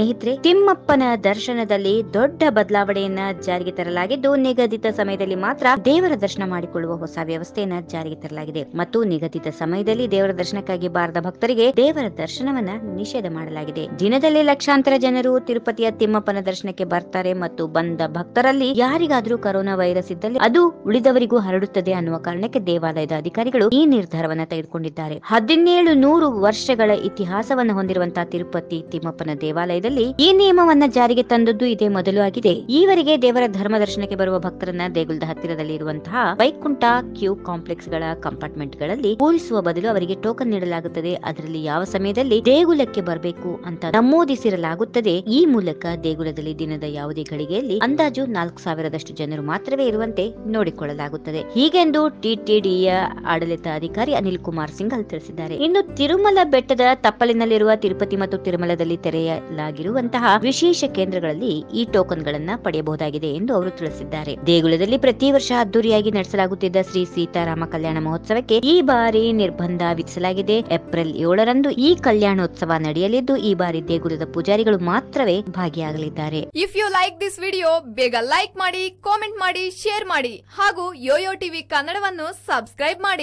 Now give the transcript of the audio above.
ಸ್ನೇಹಿತರೆ ತಿಮ್ಮಪ್ಪನ ದರ್ಶನದಲ್ಲಿ ದೊಡ್ಡ ಬದಲಾವಣೆಯನ್ನ ಜಾರಿಗೆ ತರಲಾಗಿದ್ದು ನಿಗದಿತ ಸಮಯದಲ್ಲಿ ಮಾತ್ರ ದೇವರ ದರ್ಶನ ಮಾಡಿಕೊಳ್ಳುವ ಹೊಸ ವ್ಯವಸ್ಥೆಯನ್ನ ಜಾರಿಗೆ ತರಲಾಗಿದೆ ಮತ್ತು ನಿಗದಿತ ಸಮಯದಲ್ಲಿ ದೇವರ ದರ್ಶನಕ್ಕಾಗಿ ಬಾರದ ಭಕ್ತರಿಗೆ ದೇವರ ದರ್ಶನವನ್ನ ನಿಷೇಧ ಮಾಡಲಾಗಿದೆ ದಿನದಲ್ಲಿ ಲಕ್ಷಾಂತರ ಜನರು ತಿರುಪತಿಯ ತಿಮ್ಮಪ್ಪನ ದರ್ಶನಕ್ಕೆ ಬರ್ತಾರೆ ಮತ್ತು ಬಂದ ಭಕ್ತರಲ್ಲಿ ಯಾರಿಗಾದ್ರೂ ಕರೋನಾ ವೈರಸ್ ಇದ್ದಲ್ಲಿ ಅದು ಉಳಿದವರಿಗೂ ಹರಡುತ್ತದೆ ಅನ್ನುವ ಕಾರಣಕ್ಕೆ ದೇವಾಲಯದ ಅಧಿಕಾರಿಗಳು ಈ ನಿರ್ಧಾರವನ್ನ ತೆಗೆದುಕೊಂಡಿದ್ದಾರೆ ಹದಿನೇಳು ನೂರು ವರ್ಷಗಳ ಇತಿಹಾಸವನ್ನು ಹೊಂದಿರುವಂತಹ ತಿರುಪತಿ ತಿಮ್ಮಪ್ಪನ ದೇವಾಲಯದಲ್ಲಿ ಈ ನಿಯಮವನ್ನ ಜಾರಿಗೆ ತಂದದ್ದು ಇದೇ ಮೊದಲು ಆಗಿದೆ ಈವರೆಗೆ ದೇವರ ಧರ್ಮ ದರ್ಶನಕ್ಕೆ ಬರುವ ಭಕ್ತರನ್ನ ದೇಗುಲದ ಹತ್ತಿರದಲ್ಲಿ ಇರುವಂತಹ ವೈಕುಂಠ ಕ್ಯೂ ಕಾಂಪ್ಲೆಕ್ಸ್ ಗಳ ಕಂಪಾರ್ಟ್ಮೆಂಟ್ ಗಳಲ್ಲಿ ಕೂರಿಸುವ ಬದಲು ಅವರಿಗೆ ಟೋಕನ್ ನೀಡಲಾಗುತ್ತದೆ ಅದರಲ್ಲಿ ಯಾವ ಸಮಯದಲ್ಲಿ ದೇಗುಲಕ್ಕೆ ಬರಬೇಕು ಅಂತ ನಮೂದಿಸಿರಲಾಗುತ್ತದೆ ಈ ಮೂಲಕ ದೇಗುಲದಲ್ಲಿ ದಿನದ ಯಾವುದೇ ಗಳಿಗೆಯಲ್ಲಿ ಅಂದಾಜು ನಾಲ್ಕು ಸಾವಿರದಷ್ಟು ಜನರು ಮಾತ್ರವೇ ಇರುವಂತೆ ನೋಡಿಕೊಳ್ಳಲಾಗುತ್ತದೆ ಹೀಗೆಂದು ಟಿಟಿಡಿಯ ಆಡಳಿತಾಧಿಕಾರಿ ಅನಿಲ್ ಕುಮಾರ್ ಸಿಂಘಲ್ ತಿಳಿಸಿದ್ದಾರೆ ಇನ್ನು ತಿರುಮಲ ಬೆಟ್ಟದ ತಪ್ಪಲಿನಲ್ಲಿರುವ ತಿರುಪತಿ ಮತ್ತು ತಿರುಮಲದಲ್ಲಿ ತೆರೆಯಲಾಗಿರುವಂತಹ ವಿಶೇಷ ಕೇಂದ್ರಗಳಲ್ಲಿ ಈ ಟೋಕನ್ ಗಳನ್ನ ಪಡೆಯಬಹುದಾಗಿದೆ ಎಂದು ಅವರು ತಿಳಿಸಿದ್ದಾರೆ ದೇಗುಲದಲ್ಲಿ ಪ್ರತಿ ವರ್ಷ ಅದ್ದೂರಿಯಾಗಿ ನಡೆಸಲಾಗುತ್ತಿದ್ದ ಶ್ರೀ ಸೀತಾರಾಮ ಕಲ್ಯಾಣ ಮಹೋತ್ಸವಕ್ಕೆ ಈ ಬಾರಿ ನಿರ್ಬಂಧ ವಿಧಿಸಲಾಗಿದೆ ಏಪ್ರಿಲ್ ಏಳರಂದು ಈ ಕಲ್ಯಾಣೋತ್ಸವ ನಡೆಯಲಿದ್ದು ಈ ಬಾರಿ ದೇಗುಲದ ಪೂಜಾರಿಗಳು ಮಾತ್ರವೇ ಭಾಗಿಯಾಗಲಿದ್ದಾರೆ if you like this video ಬೇಗ ಲೈಕ್ ಮಾಡಿ ಕಾಮೆಂಟ್ ಮಾಡಿ ಶೇರ್ ಮಾಡಿ ಹಾಗೂ ಯೋಯೋ ಟಿವಿ ಕನ್ನಡವನ್ನು ಸಬ್ಸ್ಕ್ರೈಬ್ ಮಾಡಿ